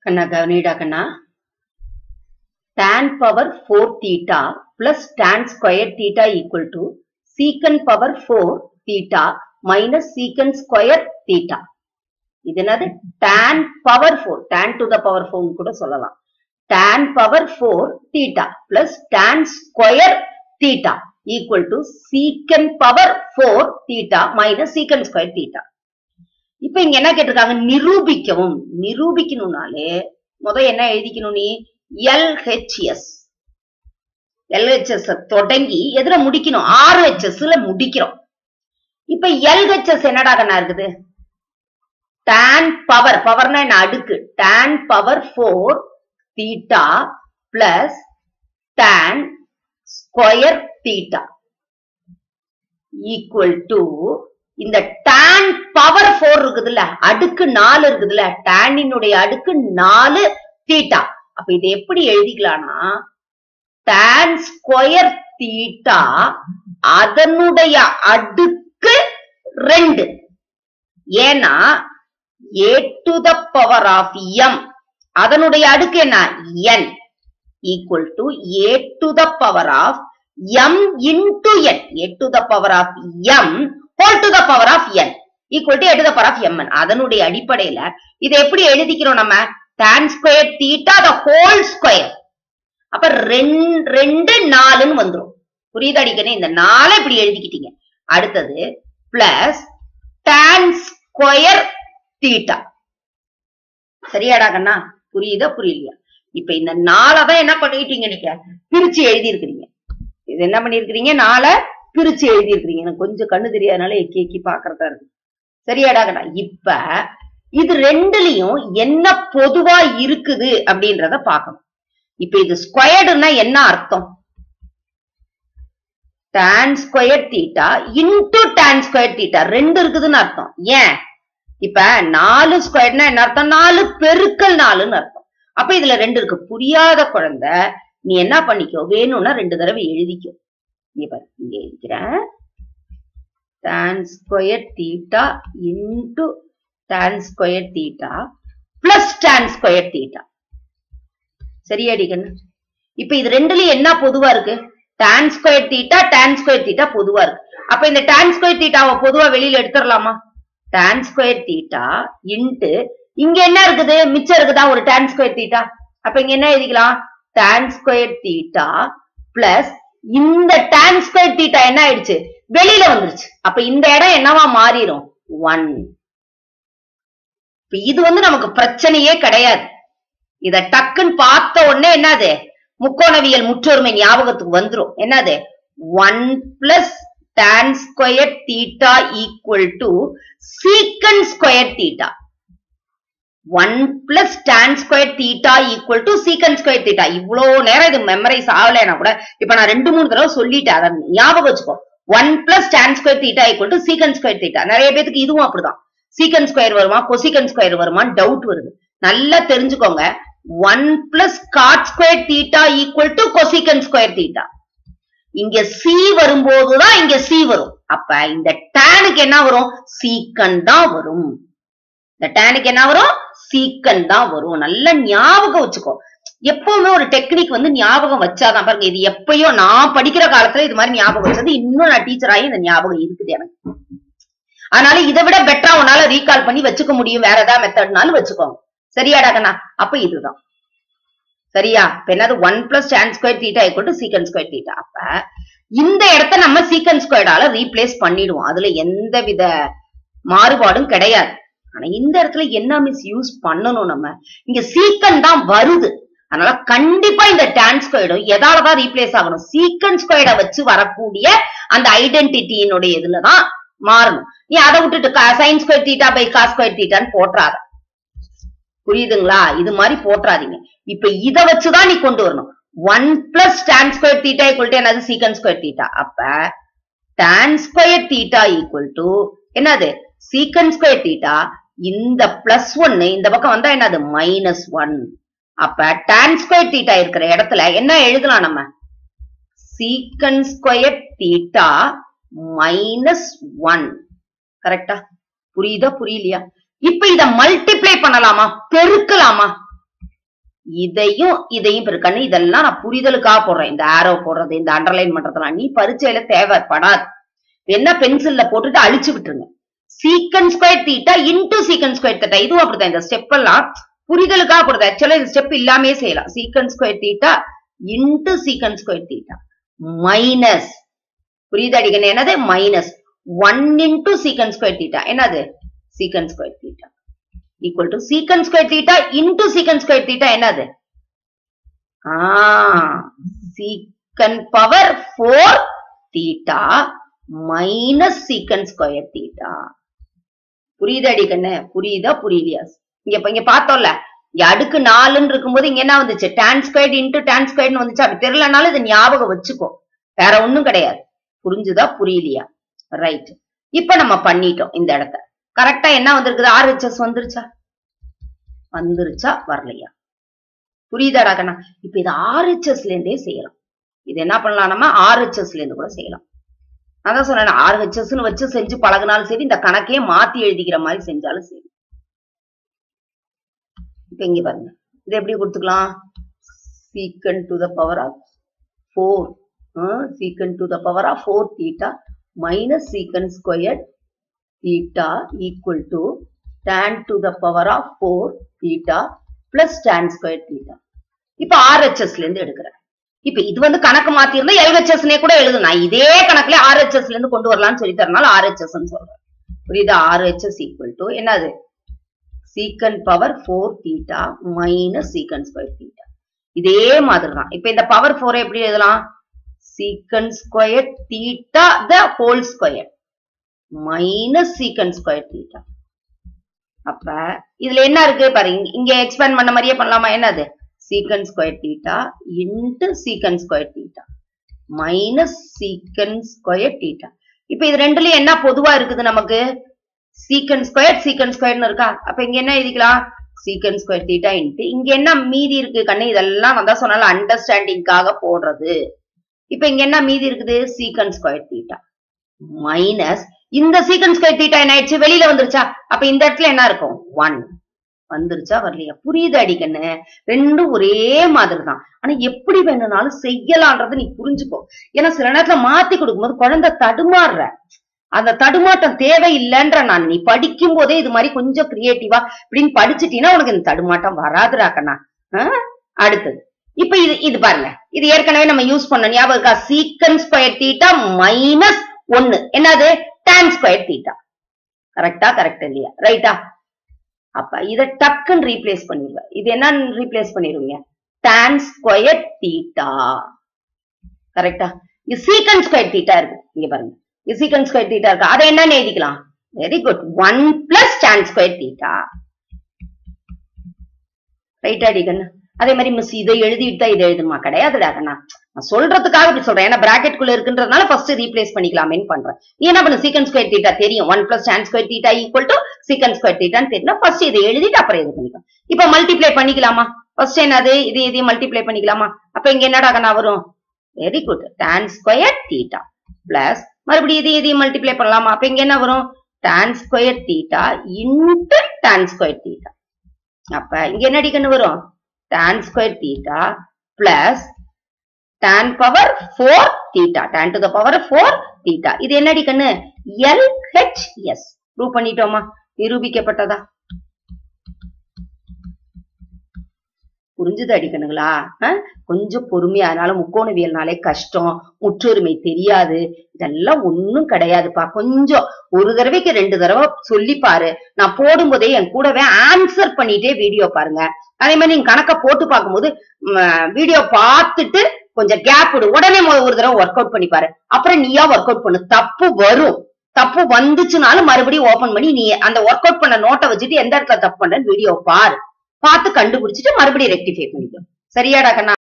Kanna கவனிடா Kanna tan power 4 theta plus tan square theta equal to secant power 4 theta minus secant square theta. இது என்னது tan power 4 tan to the power 4 கூட சொல்லலாம் tan power 4 theta plus tan square theta equal to secant power 4 theta minus secant square theta. இப்ப இங்க என்ன கேட்டிருக்காங்க நிரூபிக்கவும் நிரூபிக்கணும்னாலே முத என்ன எழுதிக்கணும் நீ எல்ஹெச்எஸ் எல்ஹெச்எஸ் தொடங்கி எதுல முடிக்கணும் ஆர்ஹெச்எஸ்ல முடிக்கிறோம் இப்ப எல்ஹெச்எஸ் என்னடா கண்ணா இருக்குது tan பவர் பவர்னா என்ன அடுக்கு tan power four theta plus tan square theta equal to இந்த tan பவர் ஃபோர் இருக்குதுல்ல அடுக்கு நாலு இருக்குதுல்ல டேனினுடைய அடுக்கு நாலு தீட்டா அப்ப இதை எப்படி எழுதிக்கலாம்னா tan ஸ்கொயர் தீட்டா அதனுடைய அடுக்கு ரெண்டு ஏன்னா a to the power of m அதனுடைய அடுக்கு என்ன n equal to a to the power of m into n a to the power of m whole to the power of n equal to a to the power of m அதனுடைய அடிப்படையில இதை எப்படி எழுதிக்கிறோம் நம்ம tan square theta the whole square அப்ப ரெண்டு ரெண்டு நாலுன்னு வந்துரும் புரியுது அடிக்கணும் இந்த நாளை இப்படி எழுதிக்கிட்டீங்க அடுத்தது பிளஸ் tan ஸ்கொயர் தீட்டா சரியாடா கண்ணா புரியுதா புரியலையா இப்ப இந்த நாளை தான் என்ன பண்ணிட்டீங்க நீங்க பிரிச்சு எழுதி இருக்கிறீங்க இது என்ன பண்ணிருக்கிறீங்க நாளை பிரிச்சு எழுதி இருக்கிறீங்க எனக்கு கொஞ்சம் கண்ணு தெரியாதனால எக்கி எக்கி பாக்குறதா இருக்கு சரியாடா கண்ணா இப்ப இது ரெண்டுலயும் என்ன பொதுவா இருக்குது அப்படின்றத பார்க்கணும் இப்ப இது ஸ்கொயர்டுன்னா என்ன அர்த்தம் tan square theta into tan square theta ரெண்டு இருக்குதுன்னு அர்த்தம் ஏன் இப்ப நாலு ஸ்கொயர்னா என்ன அர்த்தம் நாலு பெருக்கல் நாலுன்னு அர்த்தம் அப்ப இதுல ரெண்டு இருக்கு புரியாத குழந்தை நீ என்ன பண்ணிக்கோ வேணும்னா ரெண்டு தடவை எழுதிக்கோ இங்க பாரு இங்க எழுதிக்கிறேன் tan square theta into tan square theta plus tan square theta சரியாடி கண்ணு இப்ப இது ரெண்டுலயும் என்ன பொதுவா இருக்கு tan square theta tan square theta பொதுவா இருக்கு அப்ப இந்த tan ஸ்கொயர் தீட்டாவை பொதுவா வெளியில எடுத்துடலாமா tan ஸ்கொயர் தீட்டா இன்ட்டு இங்க என்ன இருக்குது மிச்சம் இருக்குதா ஒரு tan ஸ்கொயர் தீட்டா அப்ப இங்க என்ன எழுதிக்கலாம் tan ஸ்கொயர் தீட்டா பிளஸ் இந்த tan ஸ்கொயர் தீட்டா என்ன ஆயிடுச்சு வெளியில வந்துருச்சு அப்ப இந்த இடம் என்னவா மாறிடும் ஒன் இப்ப இது வந்து நமக்கு பிரச்சனையே கிடையாது இத டக்குன்னு பார்த்த உடனே என்னது முக்கோணவியல் முற்றொருமை ஞாபகத்துக்கு வந்துரும் என்னது one plus tan square theta equal to secant square theta one plus tan square theta equal to secant square theta இவ்வளோ நேரம் இது மெமரைஸ் ஆகலைன்னா கூட இப்ப நான் ரெண்டு மூணு தடவை சொல்லிட்டேன் அதை ஞாபகம் வச்சுக்கோ one plus tan square theta equal to secant square theta நிறைய பேத்துக்கு இதுவும் அப்படிதான் சீக்கன் ஸ்கொயர் வருமா கொசிகன் ஸ்கொயர் வருமான்னு டவுட் வருது நல்லா தெரிஞ்சுக்கோங்க one plus cot square theta equal to cosecant square theta இங்க சி வரும்போதுதான் இங்க சி வரும் அப்ப இந்த டேனுக்கு என்ன வரும் சீக்கன் தான் வரும் இந்த டேனுக்கு என்ன வரும் சீக்கன் தான் வரும் நல்ல ஞாபகம் வச்சுக்கோ எப்பவுமே ஒரு டெக்னிக் வந்து ஞாபகம் வச்சாதான் பாருங்க இது எப்பயோ நான் படிக்கிற காலத்துல இது மாதிரி ஞாபகம் வச்சது இன்னும் நான் டீச்சர் ஆகி இந்த ஞாபகம் இருக்குது எனக்கு அதனால இதை விட பெட்டரா உன்னால ரீகால் பண்ணி வச்சுக்க முடியும் வேற ஏதாவது மெத்தட்னாலும் வச்சுக்கோங்க சரியாடா கண்ணா அப்ப இதுதான் சரியா இப்ப என்னது one plus tan square theta equal to secant square theta அப்ப இந்த இடத்த நம்ம சீக்கன் ஸ்கொயர்டால ரீப்ளேஸ் பண்ணிடுவோம் அதுல எந்த வித மாறுபாடும் கிடையாது ஆனா இந்த இடத்துல என்ன மிஸ் யூஸ் பண்ணணும் நம்ம இங்க சீக்கன் தான் வருது அதனால கண்டிப்பா இந்த tan ஸ்கொயர்டும் எதாலதான் ரீப்ளேஸ் ஆகணும் சீக்கன் ஸ்கொயர்டை வச்சு வரக்கூடிய அந்த ஐடென்டிட்டியினுடைய இதுலதான் மாறணும் நீ அதை விட்டுட்டு sine square theta by cos square தீட்டான்னு போட்டுறாத புரியுதுங்களா இது மாதிரி போட்டுறாதீங்க இப்ப இத வச்சுதான் நீ கொண்டு வரணும் one plus tan square theta equal to என்னது சீக்கன் ஸ்கொயர் தீட்டா அப்ப tan square theta equal to என்னது சீக்கன் ஸ்கொயர் தீட்டா இந்த பிளஸ் ஒன்னு இந்த பக்கம் வந்தா என்னது மைனஸ் ஒன் அப்ப tan ஸ்கொயர் தீட்டா இருக்கிற இடத்துல என்ன எழுதலாம் நம்ம சீக்கன் ஸ்கொயர் தீட்டா மைனஸ் ஒன் கரெக்டா புரியுதா புரியலையா இப்ப இத மல்டிப்ளை பண்ணலாமா பெருக்கலாமா இதையும் இதையும் பெருக்கண்ணு இதெல்லாம் நான் புரிதலுக்காக போடுறேன் இந்த ஆரோ போடுறது இந்த அண்டர்லைன் பண்றதெல்லாம் நீ பரீட்சையில தேவைப்படாது என்ன பென்சில்ல போட்டுட்டு அழிச்சு விட்டுருங்க secant square theta into secant square theta இதுவும் அப்படிதான் இந்த ஸ்டெப் எல்லாம் புரிதலுக்காக போடுறது ஆக்சுவலா இந்த ஸ்டெப் இல்லாமே செய்யலாம் secant square theta into secant square theta minus புரியுது அடிக்கணும் என்னது minus one into secant square theta என்னது secant square theta equal to secant square theta into secant square theta என்னது ஆ secant power four theta minus secant square theta புரியுது அடிக்கண்ணு புரியுதா புரியலையா இங்க இப்ப இங்க பார்த்தோம்ல இங்க அடுக்கு நாலுன்னு இருக்கும்போது இங்க என்ன வந்துச்சு டான் ஸ்கொயர்ட் இன்டூ டான் ஸ்கொயர்ட்னு வந்துச்சு அப்படி தெரியலனாலும் இது ஞாபகம் வச்சுக்கோ வேற ஒண்ணும் கிடையாது புரிஞ்சுதா புரியலையா ரைட் இப்ப நம்ம பண்ணிட்டோம் இந்த இடத்த கரெக்டா என்ன வந்திருக்குது ஆர்ஹெச்எஸ் வந்துருச்சா வந்துருச்சா வரலையா புரியுதாடா கண்ணா இப்ப இது ஆர்ஹெச்எஸ்ல இருந்தே செய்யலாம் இது என்ன பண்ணலாம் நம்ம ஆர்ஹெச்எஸ்ல இருந்து கூட செய்யலாம் அதான் சொன்னேன் ஆர்ஹெச்எஸ்னு வச்சு செஞ்சு பழகினாலும் சரி இந்த கணக்கையே மாத்தி எழுதிக்கிற மாதிரி செஞ்சாலும் சரி இப்ப இங்க பாருங்க இது எப்படி கொடுத்துக்கலாம் secant to the power of four secant to the power of four theta minus secant square theta equal to tan to the power of 4 theta plus tan square theta. இப்ப RHS ல இருந்து எடுக்கிறேன் இப்ப இது வந்து கணக்கு மாத்தி இருந்தா LHS னே கூட எழுது நான் இதே கணக்குல RHS ல இருந்து கொண்டு வரலாம்னு சொல்லி தரனால RHS ன்னு சொல்றேன் புரியுதா RHS equal to என்னது secant power 4 theta minus secant square theta இதே மாதிரி தான் இப்ப இந்த பவர் 4 எப்படி எழுதலாம் secant square theta the whole square minus secant square theta அப்ப இதுல என்ன இருக்கு பாரு இங்க- இங்க எக்ஸ்பேண்ட் பண்ண மாதிரியே பண்ணலாமா என்னது secant square theta into secant square theta minus secant square theta இப்ப இது ரெண்டுலயும் என்ன பொதுவா இருக்குது நமக்கு சீக்கன் ஸ்கொயர் சீக்கன் ஸ்கொயர்னு இருக்கா அப்ப இங்க என்ன எழுதிக்கலாம் சீக்கன் ஸ்கொயர் தீட்டா இன்ட்டு இங்க என்ன மீதி இருக்கு கண்ணு இதெல்லாம் நான் தான் சொன்னால அண்டர்ஸ்டாண்டிங்காக போடுறது இப்ப இங்க என்ன மீதி இருக்குது சீக்கன் ஸ்கொயர் தீட்டா மைனஸ் இந்த சீக்கன் ஸ்கொயர் தீட்டா என்ன ஆயிடுச்சு வெளியில வந்துருச்சா அப்ப இந்த இடத்துல என்ன இருக்கும் ஒன் வந்துருச்சா வரலையா புரியுது அடிக்கண்ணு ரெண்டும் ஒரே மாதிரி தான் ஆனா எப்படி வேணும்னாலும் செய்யலாம்ன்றத நீ புரிஞ்சுக்கோ ஏன்னா சில நேரத்துல மாத்தி கொடுக்கும்போது குழந்தை தடுமாறுற அந்த தடுமாட்டம் தேவையில்லைன்ற நான் நீ படிக்கும் போதே இது மாதிரி கொஞ்சம் கிரியேட்டிவா இப்படின்னு படிச்சிட்டீங்கன்னா உனக்கு இந்த தடுமாட்டம் வராதுடா கண்ணா ஆ? அடுத்தது இப்ப இது இது பாருங்க இது ஏற்கனவே நம்ம யூஸ் பண்ண ஞாபகம் இருக்கா சீக்கன் ஸ்கொயர் தீட்டா மைனஸ் ஒன்னு என்னது tan ஸ்கொயர் தீட்டா கரெக்டா கரெக்ட் இல்லையா ரைட்டா அப்ப இத டக்குன்னு ரீப்ளேஸ் பண்ணிடுவேன் இது என்ன ரீப்ளேஸ் பண்ணிடுவீங்க tan ஸ்கொயர் தீட்டா கரெக்டா இது சீக்கன் ஸ்கொயர் தீட்டா இருக்கு இங்க பாருங்க இது சீக்கன் ஸ்கொயர் தீட்டா இருக்கு அதை என்னன்னு எழுதிக்கலாம் very good one plus tan square theta ரைட்டா அடிக்கண்ணு அதே மாதிரி மிஸ் இதை எழுதிட்டு தான் இதை எழுதுமா கிடையாதுடா கண்ணா நான் சொல்றதுக்காக இப்படி சொல்றேன் ஏன்னா bracket குள்ள இருக்குன்றதுனால ஃபர்ஸ்ட் ரீப்ளேஸ் பண்ணிக்கலாமேன்னு பண்றேன் நீ என்ன பண்ணு சீக்கன் ஸ்கொயர் தீட்டா தெரியும் one plus tan square theta equal to secant square தீட்டான்னு தெரியும் ஃபர்ஸ்ட் இதை எழுதிட்டு அப்புறம் இது பண்ணிக்கலாம் இப்ப மல்டிப்ளை பண்ணிக்கலாமா ஃபர்ஸ்ட் என்னது இது இதையும் மல்டிப்ளை பண்ணிக்கலாமா அப்ப இங்க என்னடா கண்ணா வரும் very good tan square theta plus மறுபடியும் இது இதையும் மல்டிப்ளை பண்ணலாமா அப்ப இங்க என்ன வரும் tan square theta into tan square theta அப்ப இங்க என்ன அடிக்கணும் வரும் tan square theta plus tan power four theta tan to the power four theta இது என்னடி கண்ணு எல்ஹெச்எஸ் ப்ரூவ் பண்ணிட்டோமா நிரூபிக்கப்பட்டதா புரிஞ்சுது அடிக்கணுங்களா அஹ்? கொஞ்சம் பொறுமையா அதனால முக்கோணவியல்னாலே கஷ்டம் முற்றொருமை தெரியாது இதெல்லாம் ஒண்ணும் கிடையாதுப்பா கொஞ்சம் ஒரு தடவைக்கு ரெண்டு தடவை சொல்லி பாரு நான் போடும்போதே என் கூடவே ஆன்சர் பண்ணிட்டே வீடியோ பாருங்க அதே மாதிரி நீங்க கணக்க போட்டு பார்க்கும்போது வீடியோ பார்த்துட்டு கொஞ்சம் கேப் விடு உடனே மொத ஒரு தடவை ஒர்க் அவுட் பண்ணி பாரு அப்புறம் நீயா ஒர்க் அவுட் பண்ணு தப்பு வரும் தப்பு வந்துச்சுனாலும் மறுபடியும் ஓபன் பண்ணி நீ அந்த ஒர்க் அவுட் பண்ண நோட்டை வச்சுட்டு எந்த இடத்துல தப்பு பண்றேன்னு வீடியோ பாரு பார்த்து கண்டுபிடிச்சிட்டு மறுபடியும் ரெக்டிஃபை பண்ணிக்கோ சரியாடா கண்ணா